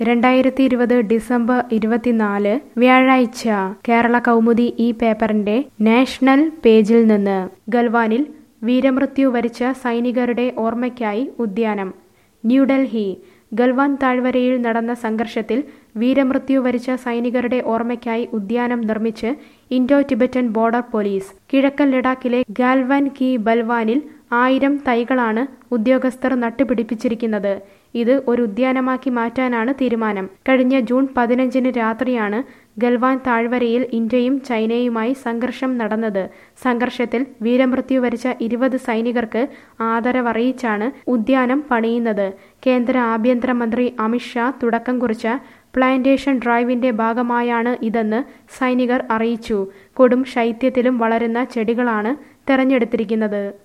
രണ്ടായിരത്തി ഇരുപത് ഡിസംബർ ഇരുപത്തിനാല് വ്യാഴാഴ്ച കേരള കൗമുദി ഈ പേപ്പറിന്റെ നാഷണൽ പേജിൽ നിന്ന് ഗൽവാനിൽ വീരമൃത്യു വരിച്ച സൈനികരുടെ ഓർമ്മയ്ക്കായി ഉദ്യാനം ന്യൂഡൽഹി ഗൽവാൻ താഴ്വരയിൽ നടന്ന സംഘർഷത്തിൽ വീരമൃത്യു വരിച്ച സൈനികരുടെ ഓർമ്മയ്ക്കായി ഉദ്യാനം നിർമ്മിച്ച് ഇൻഡോ ടിബറ്റൻ ബോർഡർ പോലീസ് കിഴക്കൻ ലഡാക്കിലെ ഗാൽവാൻ കി ബൽവാനിൽ ആയിരം തൈകളാണ് ഉദ്യോഗസ്ഥർ നട്ടുപിടിപ്പിച്ചിരിക്കുന്നത് ഇത് ഒരു ഉദ്യാനമാക്കി മാറ്റാനാണ് തീരുമാനം കഴിഞ്ഞ ജൂൺ പതിനഞ്ചിന് രാത്രിയാണ് ഗൽവാൻ താഴ്വരയിൽ ഇന്ത്യയും ചൈനയുമായി സംഘർഷം നടന്നത് സംഘർഷത്തിൽ വീരമൃത്യു വരിച്ച ഇരുപത് സൈനികർക്ക് ആദരവറിയിച്ചാണ് ഉദ്യാനം പണിയുന്നത് കേന്ദ്ര ആഭ്യന്തരമന്ത്രി അമിത്ഷാ തുടക്കം കുറിച്ച പ്ലാന്റേഷൻ ഡ്രൈവിന്റെ ഭാഗമായാണ് ഇതെന്ന് സൈനികർ അറിയിച്ചു കൊടും ശൈത്യത്തിലും വളരുന്ന ചെടികളാണ് തെരഞ്ഞെടുത്തിരിക്കുന്നത്